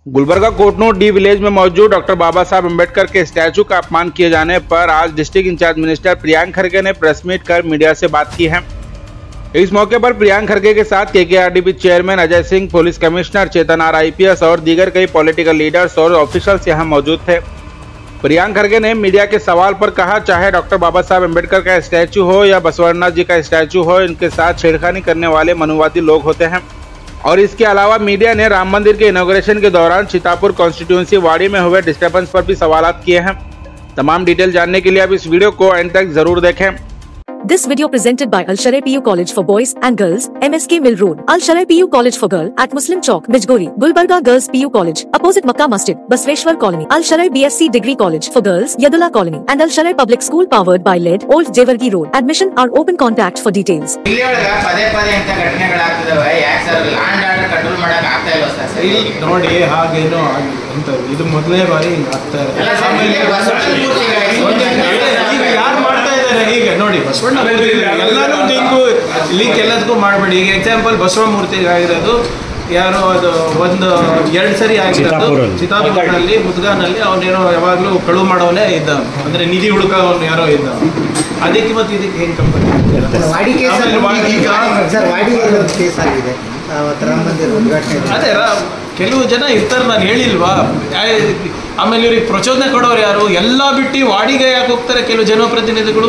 Gulbarga कोटनूर D village में मौजूद doctor बाबा साहब अम्बेडकर के स्टैचू का अपमान किए जाने पर आज डिस्ट्रिक्ट इंचार्ज मिनिस्टर प्रियांक खड़गे ने प्रेस मीट कर मीडिया से बात की है इस मौके पर प्रियांक खड़गे के साथ KKRDP chairman Ajay Singh police commissioner Chetan R IPS और दीगर कई पॉलिटिकल लीडर्स और ऑफिशियल्स यहां मौजूद थे प्रियांक खड़गे ने मीडिया के सवाल पर कहा चाहे डॉक्टर बाबा साहब अम्बेडकर का स्टैचू हो या बसवरनाथ जी का स्टैचू हो इनके साथ छेड़खानी करने वाले मनुवादी लोग होते हैं और इसके अलावा मीडिया ने राम मंदिर के इनोग्रेशन के दौरान सीतापुर कॉन्स्टिट्यूंसी वाड़ी में हुए डिस्टर्बेंस पर भी सवाल किए हैं तमाम डिटेल जानने के लिए आप इस वीडियो को एंड तक जरूर देखें This video presented by Al Sharai PU College for Boys and Girls, MSK Mill Road, Al Sharai PU College for Girl at Muslim Chowk, Bijgori, Gulbarga Girls PU College, opposite Makkah Masjid, Basveshwar Colony, Al Sharai BSc Degree College for Girls, Yadula Colony, and Al Sharai Public School powered by LED, Old Jewargi Road. Admission are open contact for details. ಇಲ್ಲಿ ಒಳಗ ಪದೇ ಪದೇ ಅಂತ ಘಟನೆಗಳಾಗ್ತಿದಾವೆ ಯಾಕೆ sir land order control ಮಾಡಕ್ ಆಗ್ತಾ ಇಲ್ವಾ sir ಇಲ್ಲಿ ನೋಡಿ ಹಾಗೇನೋ ಆಗಿ- ಅಂತ ಇದು ಮೊದಲನೇ ಬಾರಿ ಹಿಂಗ್ ಆಗ್ತಾ ಇರೋದು. ಎಲ್ಲ ಸರ್, ಆಮೇಲೆ ಇಲ್ಲಿ ಬಸವಣ್ಣ ಮೂರ್ತಿಗಳಿಗೆ ಒಂದು ಈಗ ಯಾರು ಮಾಡ್ತಾ ಇದ್ದಾರೆ ಈಗ ನೋಡಿ ಬಸವಣ್ಣ ಮೂರ್ತಿ ಎಲ್ಲಾನು ಲಿಂಕು ಲಿಂಕ್ ಎಲ್ಲದಕ್ಕೂ ಮಾಡಬೇಡಿ ಈಗ ಎಕ್ಸಾಂಪಲ್ ಬಸವ ಮೂರ್ತಿಗೆ ಆಗಿರೋದು ಯಾರೋ ಅದು ಒಂದು ಎರಡು ಸರಿ ಆಗಿರೋದು ಚಿತ್ತಾಪುರಲ್ಲಿ ಮುದ್ಗಾನಲ್ಲಿ ಅವನೇನೋ ಯಾವಾಗಲೂ ಕಳುವು ಮಾಡೋವನೇ ಇದ್ದ ಅಂದ್ರೆ ನಿಧಿ ಹುಡುಕವನು ಯಾರೋ ಇದ್ದ ಅದಕ್ಕೆ ಮತ್ತೆ ಇದಕ್ಕೆ ಹೆಂಗ್ ಕಂಪನಿ ವಾಡಿ ಕೇಸ್ ಆಮೇಲೆ ವಾ- ಈಗ ಸರ್ ವಾಡಿಯಲ್ಲಿ ಒಂದು ಕೇಸ್ ಆಗಿದೆ ಅವತ್ತು ರಾಮ ಮಂದಿರ ಉದ್ಘಾಟನೆ ಅದೇ ರಾ- ಕೆಲವು ಜನ ಇರ್ತಾರೆ ನಾನು ಹೇಳಿಲ್ವಾ ಯಾ- ಆಮೇಲೆ ಇವ್ರಿಗೆ ಪ್ರಚೋದನೆ ಕೊಡೋರು ಯಾರು ಎಲ್ಲ ಬಿಟ್ಟು ವಾಡಿಗೆ ಯಾಕೆ ಹೋಗ್ತಾರೆ ಕೆಲವು ಜನಪ್ರತಿನಿಧಿಗಳು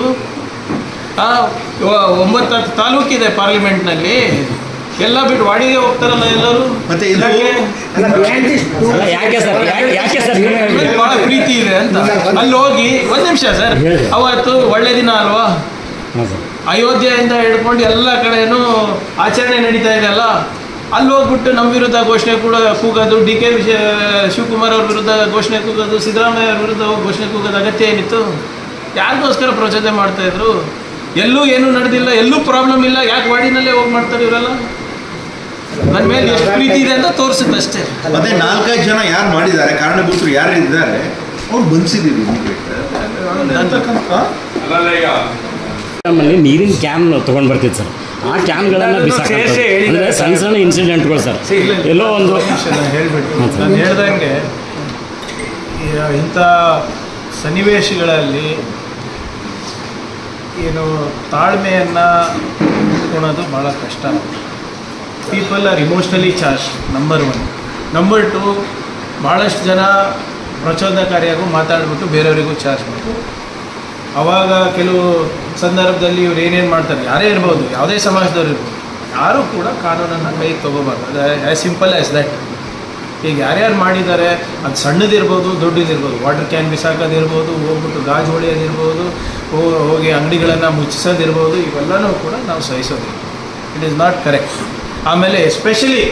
ಆ, ಒ- ಒಂಬತ್ತು ಹತ್ತು ತಾಲೂಕಿದೆ ಪಾರ್ಲಿಮೆಂಟ್ನಲ್ಲಿ ಎಲ್ಲ ಬಿಟ್ಟು ವಾಡಿಗೆ ಹೋಗ್ತಾರಲ್ಲ ಎಲ್ಲರೂ ಮತ್ತೆ ಇದು ಯಾಕೆ? ಅಲ್ಲ behind this two- ಅಲ್ಲ, ಯಾಕೆ ಸರ್ ಯಾಕೆ ಯಾಕೆ ಸರ್ ನೀವೇ ಹೇಳಿ. ಮೇಲೆ ಬಹಳ ಪ್ರೀತಿ ಇದೆ ಅಂತ ಅಲ್ಲಿ ಹೋಗಿ ಒಂದ್ ನಿಮಿಷ ಸರ್ ಹೇಳಿ. ಅವತ್ತು ಒಳ್ಳೆ ದಿನ ಅಲ್ವಾ ಹಾಂ ಸರ್ ಅಯೋಧ್ಯೆಯಿಂದ ಹಿಡ್ಕೊಂಡು ಎಲ್ಲ ಕಡೆನೂ ಆಚರಣೆ ನಡೀತಾ ಇದೆ ಅಲ್ಲ ಅಲ್ಲಿ ಹೋಗ್ಬಿಟ್ಟು ನಮ್ಮ ವಿರುದ್ಧ ಘೋಷಣೆ ಕೂಡ ಕೂಗೋದು ಡಿ ಕೆ ವಿಜಯ ಶಿವಕುಮಾರ್ ಅವ್ರ ವಿರುದ್ಧ ಘೋಷಣೆ ಕೂಗೋದು ಸಿದ್ದರಾಮಯ್ಯ ಅವ್ರ ವಿರುದ್ಧ ಹೋಗಿ ಘೋಷಣೆ ಕೂಗೋದು ಅಗತ್ಯ ಏನಿತ್ತು ಯಾರಿಗೋಸ್ಕರ ಪ್ರಚೋದನೆ ಮಾಡ್ತಾ ಇದ್ರು ಎಲ್ಲೂ ಏನೂ ನಡೆದಿಲ್ಲ ಎಲ್ಲೂ ಪ್ರಾಬ್ಲಮ್ ಇಲ್ಲ ಯಾಕೆ ವಾಡಿನಲ್ಲೇ ಹೋಗಿ ಮಾಡ್ತಾರೆ ಇವರೆಲ್ಲ ನನ್ನ ಮೇಲೆ ಎಷ್ಟು ಪ್ರೀತಿ ಇದೆ ಅಂತ ತೋರಿಸುತ್ತೆ ಅಷ್ಟೇ ಮತ್ತೆ ನಾಲ್ಕೈದು ಜನ ಯಾರು ಮಾಡಿದ್ದಾರೆ ಕಾರಣಭೂತರು ಯಾರು ಇದ್ದಾರೆ ಅವ್ರು ಬಂಧಿಸಿದ್ದೀವಿ ನಮ್ಮಲ್ಲಿ ನೀರಿನ ಕ್ಯಾನ್ ತೊಗೊಂಡು ಬರ್ತಿತ್ತು ಸರ್ ಆ ಕ್ಯಾನ್ಗಳನ್ನು ನಾನು ಬಿಸಾಕ ಸೇರ್ಸಿ ಹೇಳಿದ್ದಾರೆ ಅಂದರೆ ಸಣ್ಣ ಸಣ್ಣ ಇನ್ಸಿಡೆಂಟ್ಗಳು ಸರ್ ಎಲ್ಲೋ ಒಂದು ಹೇಳ್ಬಿಟ್ಟು ಹ್ಮ್ ಸರ್. ನಾನು ಹೇಳ್ದಂಗೆ ಈ- ಇಂಥ ಸನ್ನಿವೇಶಗಳಲ್ಲಿ ಏನು ತಾಳ್ಮೆಯನ್ನು ಇಟ್ಕೊಳೋದು ಭಾಳ ಕಷ್ಟ people are emotionally charged number one number two ಭಾಳಷ್ಟು ಜನ ಪ್ರಚೋದನಕಾರಿಯಾಗೂ ಮಾತಾಡ್ಬಿಟ್ಟು ಬೇರೆಯವರಿಗೂ ಚಾರ್ಜ್ ಮಾಡ್ತಾರೆ ಅವಾಗ ಕೆಲವು ಸಂದರ್ಭದಲ್ಲಿ ಇವ್ರು ಏನೇನು ಮಾಡ್ತಾರೆ ಯಾರೇ ಇರ್ಬೋದು ಯಾವುದೇ ಸಮಾಜದವ್ರು ಇರ್ಬೋದು ಯಾರೂ ಕೂಡ ಕಾನೂನನ್ನು ಕೈಗೆ ತೊಗೋಬಾರ್ದು ಅದು ಆ್ಯಸ್ ಸಿಂಪಲ್ ಆ್ಯಸ್ ದಟ್ ಈಗ ಯಾರ್ಯಾರು ಮಾಡಿದ್ದಾರೆ ಅದು ಸಣ್ಣದಿರ್ಬೋದು ದೊಡ್ಡದಿರ್ಬೋದು ವಾಟರ್ ಕ್ಯಾನ್ ಬಿಸಾಕೋದಿರ್ಬೋದು ಹೋಗ್ಬಿಟ್ಟು ಗಾಜು ಹೊಳೆಯೋದಿರ್ಬೋದು ಹೋ- ಹೋಗಿ ಅಂಗಡಿಗಳನ್ನು ಮುಚ್ಚಿಸೋದಿರ್ಬೋದು ಇವೆಲ್ಲನೂ ಕೂಡ ನಾವು ಸಹಿಸೋದಿಲ್ಲ ಇಟ್ ಈಸ್ ನಾಟ್ ಕರೆಕ್ಟ್ ಆಮೇಲೆ ಎಸ್ಪೆಷಲಿ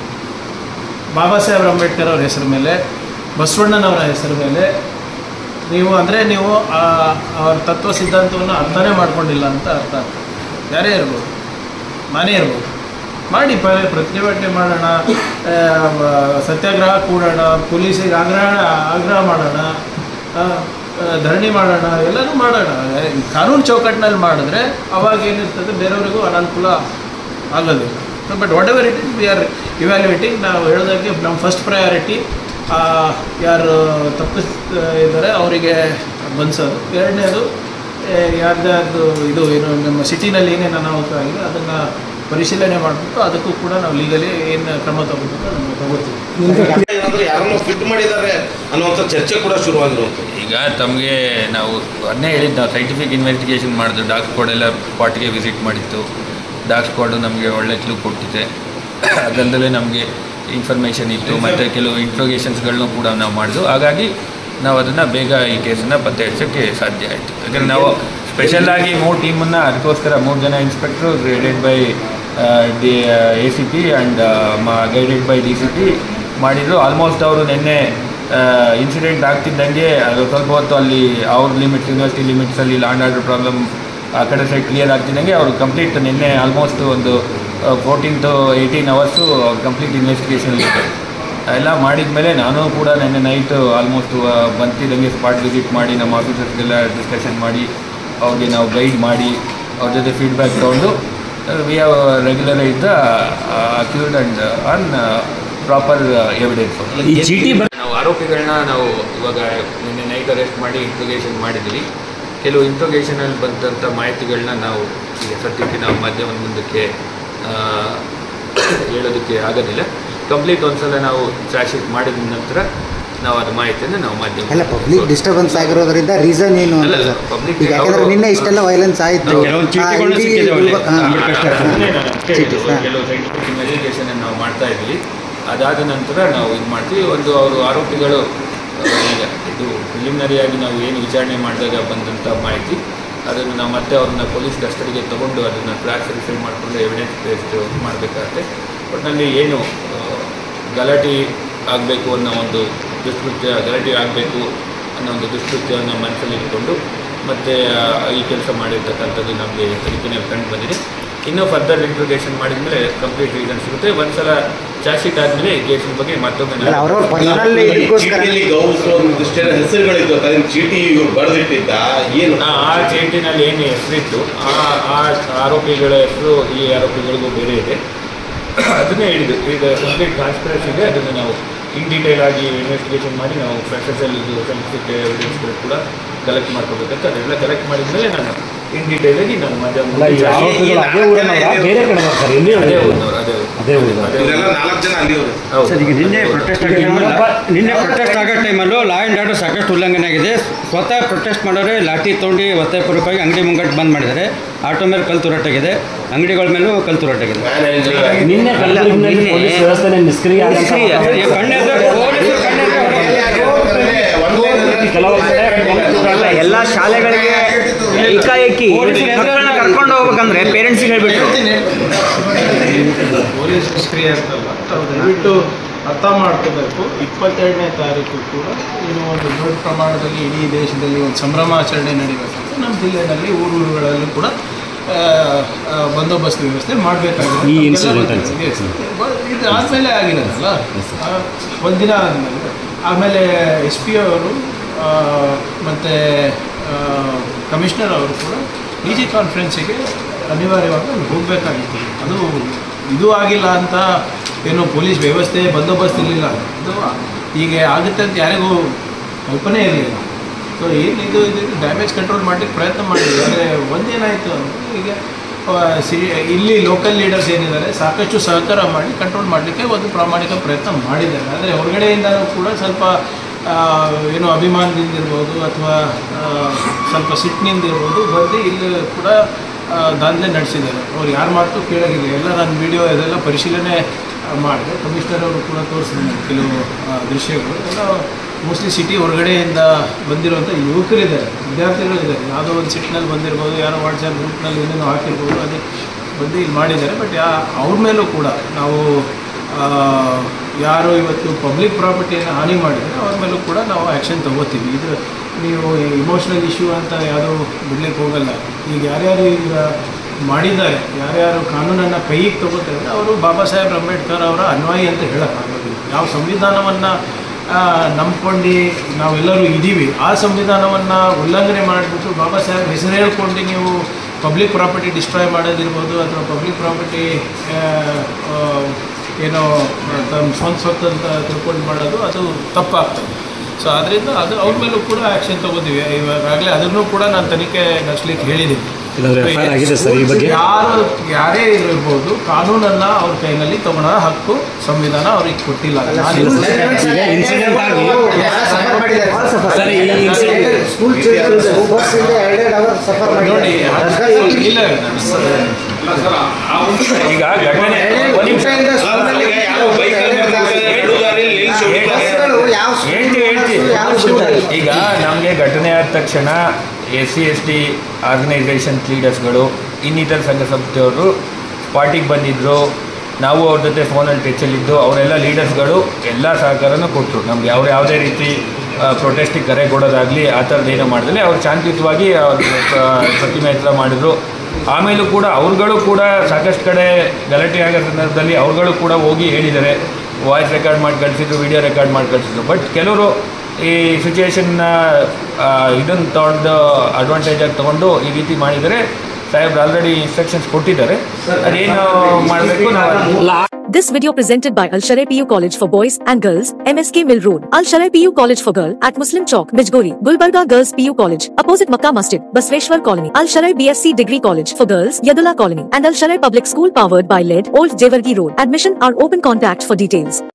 ಬಾಬಾ ಸಾಹೇಬ್ ಅಂಬೇಡ್ಕರ್ ಅವ್ರ ಹೆಸರು ಮೇಲೆ ಬಸವಣ್ಣನವರ ಹೆಸರು ಮೇಲೆ ನೀವು ಅಂದರೆ ನೀವು ಆ ಅವ್ರ ತತ್ವ ಸಿದ್ಧಾಂತವನ್ನು ಅರ್ಥನೇ ಮಾಡ್ಕೊಂಡಿಲ್ಲ ಅಂತ ಅರ್ಥ ಯಾರೇ ಇರ್ಬೋದು ನಾನೇ ಇರ್ಬೋದು ಮಾಡಿ ಪ ಪ್ರತಿಭಟನೆ ಮಾಡೋಣ ಆ, ವ- ಸತ್ಯಾಗ್ರಹ ಕೂಡೋಣ ಪೊಲೀಸಿಗೆ ಆಗ್ರಹ ಆಗ್ರಹ ಮಾಡೋಣ ಆ, ಆ, ಧರಣಿ ಮಾಡೋಣ ಎಲ್ಲನೂ ಮಾಡೋಣ ಕಾನೂನು ಚೌಕಟ್ಟಿನಲ್ಲಿ ಮಾಡಿದ್ರೆ ಅವಾಗ ಏನಿರ್ತದೆ ಬೇರೆಯವರಿಗೂ ಅನಾನುಕೂಲ ಆಗೋದಿಲ್ಲ but whatever it is we are evaluating ನಾವು ಹೇಳಿದಾಗೆ ನಮ್ಮ ಫಸ್ಟ್ ಪ್ರಯಾರಿಟಿ ಯಾರು ತಪ್ಪಿಸ್ ಇದ್ದಾರೆ ಅವರಿಗೆ ಬಂಧಿಸೋದು ಎರಡನೇದು ಯಾರ್ದಾರ್ದು ಇದು ಏನು ನಮ್ಮ ಸಿಟಿನಲ್ಲಿ ಏನೇನು ಅನಾಹುತ ಆಗಿದೆ ಅದನ್ನು ಪರಿಶೀಲನೆ ಮಾಡಿಬಿಟ್ಟು ಅದಕ್ಕೂ ಕೂಡ ನಾವು ಲೀಗಲಿ ಏನು ಕ್ರಮ ತಗೋಬೇಕು ಅದನ್ನು ತಗೋತೀವಿ ಏನಾದ್ರೆ ಯಾರನ್ನೋ ಫಿಟ್ ಮಾಡಿದ್ದಾರೆ ಅನ್ನುವಂಥ ಚರ್ಚೆ ಕೂಡ ಶುರುವಾಗಿರುವಂಥದ್ದು ಈಗ ತಮಗೆ ನಾವು ಅದನ್ನೇ ಹೇಳಿದ್ದು ನಾವು ಸೈಂಟಿಫಿಕ್ ಇನ್ವೆಸ್ಟಿಗೇಷನ್ ಮಾಡಿದ್ದು ಡಾಕ್ ಸ್ಕ್ವಾಡ್ ಎಲ್ಲ ಸ್ಪಾಟ್ಗೆ ವಿಸಿಟ್ ಮಾಡಿತ್ತು ಡಾಕ್ ಸ್ಕ್ವಾಡು ನಮಗೆ ಒಳ್ಳೆ ಕ್ಲೂ ಕೊಟ್ಟಿದೆ ಅದಲ್ಲದೆ ನಮಗೆ ಇನ್ಫಾರ್ಮೇಷನ್ ಇತ್ತು ಮತ್ತು ಕೆಲವು ಇಂಟ್ರೋಗೇಷನ್ಸ್ಗಳನ್ನೂ ಕೂಡ ನಾವು ಮಾಡಿದ್ವು ಹಾಗಾಗಿ ನಾವು ಅದನ್ನು ಬೇಗ ಈ ಕೇಸನ್ನು ಪತ್ತೆ ಹಚ್ಚೋಕ್ಕೆ ಸಾಧ್ಯ ಆಯಿತು ಯಾಕಂದರೆ ನಾವು ಸ್ಪೆಷಲಾಗಿ ಮೂರು ಟೀಮನ್ನು ಅದಕ್ಕೋಸ್ಕರ ಮೂರು ಜನ inspector guided by D A C P and guided by D C P ಮಾಡಿದ್ರು ಆಲ್ಮೋಸ್ಟ್ ಅವರು ನಿನ್ನೆ ಇನ್ಸಿಡೆಂಟ್ ಆಗ್ತಿದ್ದಂಗೆ ಅದು ಸ್ವಲ್ಪ ಹೊತ್ತು ಅಲ್ಲಿ ಅವ್ರ ಲಿಮಿಟ್ಸ್ ಯೂನಿವರ್ಸಿಟಿ ಲಿಮಿಟ್ಸಲ್ಲಿ ಲ್ಯಾಂಡ್ ಆರ್ಡರ್ ಪ್ರಾಬ್ಲಮ್ ಆ ಕಡೆ ಸೈಡ್ ಕ್ಲಿಯರ್ ಆಗ್ತಿದ್ದಂಗೆ ಅವರು ಕಂಪ್ಲೀಟ್ ನಿನ್ನೆ ಆಲ್ಮೋಸ್ಟ್ ಒಂದು fourteen to eighteen hours complete investigation ಎಲ್ಲ ಮಾಡಿದ ಮೇಲೆ ನಾನು ಕೂಡ ನಿನ್ನೆ ನೈಟು ಆಲ್ಮೋಸ್ಟ್ ಬಂತಿದ್ದಂಗೆ ಸ್ಪಾಟ್ ವಿಸಿಟ್ ಮಾಡಿ ನಮ್ಮ ಆಫೀಸರ್ಸ್ಗೆಲ್ಲ ಡಿಸ್ಕಷನ್ ಮಾಡಿ ಅವ್ರಿಗೆ ನಾವು ಗೈಡ್ ಮಾಡಿ ಅವ್ರ ಜೊತೆ ಫೀಡ್ಬ್ಯಾಕ್ ತೊಗೊಂಡು we have regularise the accused and on proper evidence ಈ ಚೀಟಿ ಬರ್ ನಾವು ಆರೋಪಿಗಳನ್ನ ನಾವು ಇವಾಗ ನಿನ್ನೆ ನೈಟ್ ಅರೆಸ್ಟ್ ಮಾಡಿ ಇಂಟ್ರೋಗೇಷನ್ ಮಾಡಿದ್ವಿ ಕೆಲವು ಇಂಟ್ರೋಗೇಷನಲ್ಲಿ ಬಂದಂಥ ಮಾಹಿತಿಗಳನ್ನ ನಾವು ಈಗ ಸದ್ಯಕ್ಕೆ ನಾವು ಮಾಧ್ಯಮದ ಮುಂದಕ್ಕೆ ಆ, ಹೇಳೋದಕ್ಕೆ ಆಗೋದಿಲ್ಲ ಕಂಪ್ಲೀಟ್ ಒಂದ್ಸಲ ನಾವು ಚಾರ್ಜ್ ಶೀಟ್ ಮಾಡಿದ ನಂತರ ನಾವು ಅದು ಮಾಹಿತಿಯನ್ನು ನಾವು ಮಾಧ್ಯಮ ಅಲ್ಲ ಪಬ್ಲಿಕ್ ಡಿಸ್ಟರ್ಬೆನ್ಸ್ ಆಗಿರೋದ್ರಿಂದ ರೀಸನ್ ಏನು ಅಂತ ಅಲ್ಲ, ಸರ್ public ಈಗ ಯಾಕಂದ್ರೆ ಅವರು- ನಿನ್ನೆ ಇಷ್ಟೆಲ್ಲ ವೈಲೆನ್ಸ್ ಆಯಿತು ಕೆಲವೊಂದು ಚೀಟಿಗಳು ಸಿಕ್ಕಿದೆ ಒಳ್ಳೆ. ಅಂಬೇಡ್ಕರ್ ಸ್ಟ್ಯಾಚ್ಯೂ. ಅದನ್ನೇ ನಾನು ಅಷ್ಟೇ ಚೀಟಿ, ಹೇಳಿದ್ದು. ಹಾ. ಕೆಲವು ಸೈಂಟಿಫಿಕ್ ಇನ್ವೆಸ್ಟಿಗೇಷನ್ ನಾವು ಮಾಡ್ತಾ ಇದ್ವಿ ಅದಾದ ನಂತರ ನಾವು ಇದು ಮಾಡ್ತೀವಿ ಒಂದು ಅವರು ಆರೋಪಿಗಳು ಆ, ಈಗ ಇದು ಪ್ರಿಲಿಮಿನರಿಯಾಗಿ ನಾವು ಏನು ವಿಚಾರಣೆ ಮಾಡಿದಾಗ ಬಂದಂಥ ಮಾಹಿತಿ ಅದನ್ನು ನಾವು ಮತ್ತೆ ಅವ್ರನ್ನ ಪೊಲೀಸ್ ಕಸ್ಟಡಿಗೆ ತಗೊಂಡು ಅದನ್ನು ಕ್ಲಾಸ್ ವೆರಿಫೈ ಮಾಡಿಕೊಂಡು ಎವಿಡೆನ್ಸ್ ಬೇಸ್ಡ್ ಮಾಡಬೇಕಾಗತ್ತೆ ಒಟ್ಟಿನಲ್ಲಿ ಏನು ಆ, ಗಲಾಟೆ ಆಗಬೇಕು ಅನ್ನೋ ಒಂದು ದುಷ್ಕೃತ್ಯ ಗಲಾಟೆ ಆಗಬೇಕು ಅನ್ನೋ ಒಂದು ದುಷ್ಕೃತ್ಯವನ್ನು ಮನಸ್ಸಲ್ಲಿ ಇಟ್ಕೊಂಡು ಮತ್ತು ಈ ಕೆಲಸ ಮಾಡಿರ್ತಕ್ಕಂಥದ್ದು ನಮಗೆ ತನಿಖೆಯಲ್ಲಿ ಕಂಡು ಬಂದಿದೆ ಇನ್ನೂ ಫರ್ದರ್ ಇಂಟ್ರೋಗೇಷನ್ ಮಾಡಿದ್ಮೇಲೆ ಕಂಪ್ಲೀಟ್ ರೀಸನ್ ಸಿಗುತ್ತೆ ಒಂದ್ಸಲ ಚಾರ್ಜ್ ಶೀಟ್ ಆದಮೇಲೆ ಈ ಕೇಸಿನ ಬಗ್ಗೆ ಮತ್ತೊಮ್ಮೆ ಅಲ್ಲ ನಾನು- ಅವ್ರವ್ರ ಪರ್ಸನಲ್ ಇದಕ್ಕೋಸ್ಕರ ಚೀಟಿಯಲ್ಲಿ ಗೌರವ ಒಂದಿಷ್ಟೆಲ್ಲ ಹೆಸರುಗಳಿತ್ತು ಅದನ್ನ ಚೀಟಿ ಇವ್ರು ಬರೆದಿಟ್ಟಿದ್ದ ಏನು ಆ ಆ ಚೀಟಿನಲ್ಲಿ ಏನು ಹೆಸರಿತ್ತು ಆ ಆ ಆರೋಪಿಗಳ ಹೆಸರು ಈ ಆರೋಪಿಗಳಿಗೂ ಬೇರೆ ಇದೆ ಅದನ್ನೇ ಹೇಳಿದ್ದು ಈಗ ಕಂಪ್ಲೀಟ್ ಕಾನ್ಸ್ಪಿರಸಿ ಇದೆ ಅದನ್ನು ನಾವು ಇನ್ ಡೀಟೇಲ್ ಆಗಿ ಇನ್ವೆಸ್ಟಿಗೇಷನ್ ಮಾಡಿ ನಾವು ಫ್ರೆಶರ್ಸಲ್ಲಿ ಇದು ಸೈಂಟಿಫಿಕ್ ಎವಿಡೆನ್ಸ್ಗಳು ಕೂಡ ಕಲೆಕ್ಟ್ ಮಾಡ್ಕೋಬೇಕಂತ ಅದೆಲ್ಲ ಕಲೆಕ್ಟ್ ಮಾಡಿದ್ಮೇಲೆ ನಾನು ಇನ್ ಡೀಟೇಲ್ ಆಗಿ ನಾನು ಅಲ್ಲ ಈ ಆರೋಪಿಗಳು ಅದೇ ಊರಿನವರ ಬೇರೆ ಕಡೆ ಬರ್ತಾರೆ ಇಲ್ಲಿ ಅದೇ ಊರಿನವ್ರು, ಅದೇ ಊರು. ಅದೇ ಊರಿನವ್ರು. ಅದೇ ಇವರೆಲ್ಲ ಊರು. ನಾಲ್ಕು ಜನ ಅಲ್ಲಿಯವರು ಹೌದು. ಸರ್ ಈಗ ನಿನ್ನೆ ಪ್ರೊಟೆಸ್ಟ್ ನಿನ್ನೆ ಪ್ರೊಟೆಸ್ಟ್ ಆಗೋ ಟೈಮಲ್ಲೂ ಲಾ ಆ್ಯಂಡ್ ಆರ್ಡರ್ ಸಾಕಷ್ಟು ಉಲ್ಲಂಘನೆ ಆಗಿದೆ ಸ್ವತಃ ಪ್ರೊಟೆಸ್ಟ್ ಮಾಡೋರೆ ಲಾಠಿ ತೊಗೊಂಡು ಒತ್ತಾಯಪೂರ್ವಕವಾಗಿ ಅಂಗಡಿ ಮುಂಗಟ್ಟು ಬಂದ್ ಮಾಡಿದ್ದಾರೆ ಆಟೋ ಮೇಲೆ ಕಲ್ ತೂರಾಟಾಗಿದೆ ಅಂಗಡಿಗಳ ಮೇಲೂ ಕಲ್ ತೂರಾಟಾಗಿದೆ ನಿನ್ನೆ ಕಲಬುರಗಿನಲ್ಲಿ ಪೊಲೀಸ್ ವ್ಯವಸ್ಥೆ ನಿಷ್ಕ್ರಿಯ ಆದಂತ ನಿಷ್ಕ್ರಿಯ. ಈ ಕಣ್ಣೆದುರು ಪೊಲೀಸರು ಕಣ್ಣೆದುರು ಕೆಲವು ಕಡೆ ಎಲ್ಲ ಶಾಲೆಗಳಿಗೆ ಏಕಾಏಕಿ ಮಕ್ಕಳನ್ನ ಕರ್ಕೊಂಡು ಹೋಗ್ಬೇಕಂದ್ರೆ ಪೇರೆಂಟ್ಸಿಗೆ ಹೇಳ್ಬಿಟ್ರು ಪೊಲೀಸ್ ನಿಷ್ಕ್ರಿಯ ಅಂತಲ್ಲ ತಾವು ದಯವಿಟ್ಟು ಅರ್ಥ ಮಾಡ್ಕೋಬೇಕು ಇಪ್ಪತ್ತೆರಡನೇ ತಾರೀಕು ಕೂಡ ಏನು ಒಂದು ದೊಡ್ಡ ಪ್ರಮಾಣದಲ್ಲಿ ಇಡೀ ದೇಶದಲ್ಲಿ ಒಂದು ಸಂಭ್ರಮಾಚರಣೆ ನಡೀಬೇಕಂತ ನಮ್ಮ ಜಿಲ್ಲೆಯಲ್ಲಿ ಊರುಗಳಲ್ಲೂ ಕೂಡ ಆ, ಆ, ಬಂದೋಬಸ್ತ್ ವ್ಯವಸ್ಥೆ ಮಾಡಬೇಕಾಗಿದೆ ಈ incident ಅಲ್ಲಿ ಸರ್. ಇದು ಆದಮೇಲೆ ಆಗಿರೋದಲ್ಲ ಆ, ಒಂದಿನ ಆದಮೇಲೆ ಆಮೇಲೆ ಎಸ್ ಪಿ ಅವರು ಮತ್ತು ಕಮಿಷನರ್ ಅವರು ಕೂಡ ಡಿ ಜಿ ಕಾನ್ಫರೆನ್ಸಿಗೆ ಅನಿವಾರ್ಯವಾಗಿ ಅಲ್ಲಿ ಹೋಗಬೇಕಾಗಿತ್ತು ಅದು ಇದು ಆಗಿಲ್ಲ ಅಂತ ಏನು ಪೊಲೀಸ್ ವ್ಯವಸ್ಥೆ ಬಂದೋಬಸ್ತ್ ಇರಲಿಲ್ಲ ಇದು ಹೀಗೆ ಆಗುತ್ತೆ ಅಂತ ಯಾರಿಗೂ ಕಲ್ಪನೆ ಇರಲಿಲ್ಲ ಸೊ ಏನು ಇದು ಇದು ಡ್ಯಾಮೇಜ್ ಕಂಟ್ರೋಲ್ ಮಾಡಲಿಕ್ಕೆ ಪ್ರಯತ್ನ ಮಾಡಿದ್ವಿ ಆದರೆ ಒಂದೇನಾಯಿತು ಅಂದರೆ ಈಗ ಆ, ಸಿ ಇಲ್ಲಿ ಲೋಕಲ್ ಲೀಡರ್ಸ್ ಏನಿದ್ದಾರೆ ಸಾಕಷ್ಟು ಸಹಕಾರ ಮಾಡಿ ಕಂಟ್ರೋಲ್ ಮಾಡಲಿಕ್ಕೆ ಒಂದು ಪ್ರಾಮಾಣಿಕ ಪ್ರಯತ್ನ ಮಾಡಿದ್ದಾರೆ ಆದರೆ ಹೊರಗಡೆಯಿಂದನೂ ಕೂಡ ಸ್ವಲ್ಪ ಆ, ಏನು ಅಭಿಮಾನದಿಂದ ಇರ್ಬೋದು ಅಥವಾ ಆ, ಸ್ವಲ್ಪ ಸಿಟ್ಟಿನಿಂದ ಇರ್ಬೋದು ಬಂದು ಇಲ್ಲಿ ಕೂಡ ಆ, ದಾಂಧಲೆ ನಡೆಸಿದ್ದಾರೆ ಅವ್ರು ಯಾರ ಮಾತು ಕೇಳೋಗಿಲ್ಲ ಎಲ್ಲ ನಾನು ವಿಡಿಯೋ ಇದೆಲ್ಲ ಪರಿಶೀಲನೆ ಮಾಡಿದೆ ಕಮಿಷನರ್ ಅವರು ಕೂಡ ತೋರಿಸಿದ್ರು ನನಗೆ ಕೆಲವು ಆ, ದೃಶ್ಯಗಳು ಎಲ್ಲ ಮೋಸ್ಟ್ಲಿ ಸಿಟಿ ಹೊರಗಡೆಯಿಂದ ಬಂದಿರುವಂಥ ಯುವಕರಿದ್ದಾರೆ ವಿದ್ಯಾರ್ಥಿಗಳಿದ್ದಾರೆ ಯಾವುದೋ ಒಂದು ಸಿಟ್ನಲ್ಲಿ ಬಂದಿರ್ಬೋದು ಯಾರೋ ವಾಟ್ಸಪ್ ಗ್ರೂಪ್ನಲ್ಲಿ ಏನೇನೋ ಹಾಕಿರ್ಬೋದು ಅದು ಬಂದು ಇಲ್ಲಿ ಮಾಡಿದ್ದಾರೆ ಬಟ್ ಯಾ ಅವ್ರ ಮೇಲೂ ಕೂಡ ನಾವು ಆ, ಯಾರು ಇವತ್ತು ಪಬ್ಲಿಕ್ ಪ್ರಾಪರ್ಟಿಯನ್ನು ಹಾನಿ ಮಾಡಿದರೆ ಅವ್ರ ಮೇಲೂ ಕೂಡ ನಾವು ಆ್ಯಕ್ಷನ್ ತಗೋತೀವಿ ಇದು ನೀವು ಇಮೋಷ್ನಲ್ ಇಶ್ಯೂ ಅಂತ ಯಾವುದೂ ಬಿಡ್ಲಿಕ್ಕೆ ಹೋಗಲ್ಲ ಈಗ ಯಾರ್ಯಾರು ಈಗ ಮಾಡಿದ್ದಾರೆ ಯಾರ್ಯಾರು ಕಾನೂನನ್ನು ಕೈಗೆ ತಗೋತಾರೆ ಅವರು ಬಾಬಾ ಸಾಹೇಬ್ ಅಂಬೇಡ್ಕರ್ ಅವರ ಅನ್ವಯಿ ಅಂತ ಹೇಳೋಕ್ಕಾಗೋದಿಲ್ಲ ಯಾವ ಸಂವಿಧಾನವನ್ನು ನಂಬ್ಕೊಂಡು ನಾವೆಲ್ಲರೂ ಇದ್ದೀವಿ ಆ ಸಂವಿಧಾನವನ್ನು ಉಲ್ಲಂಘನೆ ಮಾಡಿಬಿಟ್ಟು ಬಾಬಾ ಸಾಹೇಬ್ ಹೆಸರು ಹೇಳ್ಕೊಂಡು ನೀವು ಪಬ್ಲಿಕ್ ಪ್ರಾಪರ್ಟಿ ಡಿಸ್ಟ್ರಾಯ್ ಮಾಡೋದಿರ್ಬೋದು ಅಥವಾ ಪಬ್ಲಿಕ್ ಪ್ರಾಪರ್ಟಿ ಏನೋ ತಮ್ಮ ಸ್ವಂತ ಸ್ವತ್ತು ಅಂತ ತಿಳ್ಕೊಂಡು ಮಾಡೋದು ಅದು ತಪ್ಪಾಗ್ತದೆ ಸೊ ಅದರಿಂದ ಅದು ಅವ್ರ ಮೇಲೂ ಕೂಡ ಆ್ಯಕ್ಷನ್ ತಗೋತೀವಿ ಇವಾಗಲೇ ಅದನ್ನು ಕೂಡ ನಾನು ತನಿಖೆ ನಡೆಸ್ಲಿಕ್ಕೆ ಹೇಳಿದ್ದೀನಿ ಇಲ್ಲಾಂದ್ರೆ FIR ಆಗಿದೆ ಸರ್ ಈ ಬಗ್ಗೆ? ಯಾರು ಯಾರೇ ಇರ್ಬೋದು ಕಾನೂನನ್ನ ಅವ್ರ ಕೈನಲ್ಲಿ ತಗೊಳ್ಳೋ ಹಕ್ಕು ಸಂವಿಧಾನ ಅವ್ರಿಗೆ ಕೊಟ್ಟಿಲ್ಲ ನಾನು ಈಗ ಇನ್ಸಿಡೆಂಟ್ ಆಗಿ ಸರ್ ಈ ಇನ್ಸಿಡೆಂಟ್ ಸ್ಕೂಲ್ ಬಸ್ಸಿಂದ ಎರಡೆರಡು ಅವರ್ ಸಫರ್ ನೋಡಿ ಮಾಡಿ ಇಲ್ಲ ಈಗ ಘಟನೆ ಒಂದು ನಿಮಿಷ ಯಾರೋ ಬೈಕಲ್ಲಿ ನಿಲ್ಲಿಸಿ ಹೊಡಿತಾರೆ. ಯಾವ ಹೇಳ್ತಿ ಹೇಳ್ತಿ ಯಾವ ಸ್ಕೂಲ್ ಈಗ ನಮಗೆ ಘಟನೆ ಆದ ತಕ್ಷಣ S C S T organisation ಲೀಡರ್ಸ್ಗಳು ಇನ್ನಿತರ ಸಂಘ ಸಂಸ್ಥೆಯವರು ಸ್ಪಾಟಿಗೆ ಬಂದಿದ್ದರು ನಾವು ಅವ್ರ ಜೊತೆ ಫೋನಲ್ಲಿ ಟಚಲ್ಲಿದ್ದು ಅವರೆಲ್ಲ ಲೀಡರ್ಸ್ಗಳು ಎಲ್ಲ ಸಹಕಾರನೂ ಕೊಟ್ಟರು ನಮ್ಗೆ ಅವ್ರು ಯಾವುದೇ ರೀತಿ ಪ್ರೊಟೆಸ್ಟಿಗೆ ಕರೆ ಕೊಡೋದಾಗಲಿ ಆ ಥರದ್ದು ಏನೋ ಮಾಡಿದ್ರೆ ಅವ್ರು ಶಾಂತಿಯುತವಾಗಿ ಅವ್ರ ಪ್ರ- ಪ್ರತಿಮೆ ಹತ್ರ ಮಾಡಿದ್ರು ಆಮೇಲೂ ಕೂಡ ಅವ್ರುಗಳು ಕೂಡ ಸಾಕಷ್ಟು ಕಡೆ ಗಲಾಟೆ ಆಗೋ ಸಂದರ್ಭದಲ್ಲಿ ಅವ್ರುಗಳು ಕೂಡ ಹೋಗಿ ಹೇಳಿದ್ದಾರೆ ವಾಯ್ಸ್ ರೆಕಾರ್ಡ್ ಮಾಡಿ ಕಳಿಸಿದ್ರು ವಿಡಿಯೋ ರೆಕಾರ್ಡ್ ಮಾಡಿ ಕಳಿಸಿದ್ರು ಬಟ್ ಕೆಲವರು ಈ ಸಿಚುವೇಶನ್ನ ಇದನ್ನು ತೊಗೊಂಡು ಅಡ್ವಾಂಟೇಜಾಗಿ ತೊಗೊಂಡು ಈ ರೀತಿ ಮಾಡಿದರೆ ಸಾಹೇಬ್ರು ಆಲ್ರೆಡಿ ಇನ್ಸ್ಟ್ರಕ್ಷನ್ಸ್ ಕೊಟ್ಟಿದ್ದಾರೆ ಅದೇನು ಮಾಡಬೇಕು ನಾವು This video presented by Al Sharai PU College for Boys and Girls, MSK Mill Road, Al Sharai PU College for Girl at Muslim Chowk, Mijgori, Gulbarga Girls PU College, opposite Makkah Masjid, Basveshwar Colony, Al Sharai BSc Degree College for Girls, Yadula Colony, and Al Sharai Public School powered by LED, Old Jewargi Road. Admission are open contact for details.